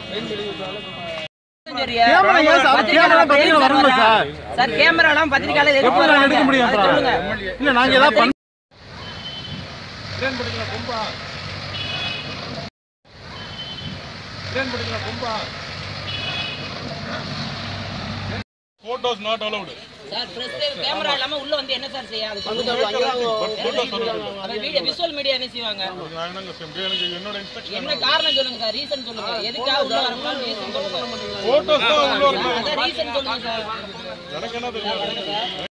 Camera ஏன் sir? Camera பத்திரிக்கை வரணும்ல சார்? சார் கேமராலாம் பத்திரிக்கையாளர் எதுக்கு எப்படி நாங்க வராங்க? எடுக்க முடியும் அதை சார்? சொல்லுங்க இல்ல நாங்க ஏதாவது பண்ண Photos not allowed. Sir press camera இல்லாம உள்ள வந்து என்ன சார் செய்ய அது சொல்லுங்க Photos allowed. அப்ப வீடியோ விஷுவல் மீடியா என்ன செய்வாங்க நான் என்னங்க செய்ய- எனக்கு என்னோட instruction என்ன காரணம் சொல்லுங்க சார் ரீசன் சொல்லுங்க எதுக்காக உள்ள வரக்கூடாது ரீசன் சொல்லுங்க Photos தான் உள்ள வரணும். அதான் ரீசன் சொல்லுங்க சார் எனக்கு என்ன தெரியும்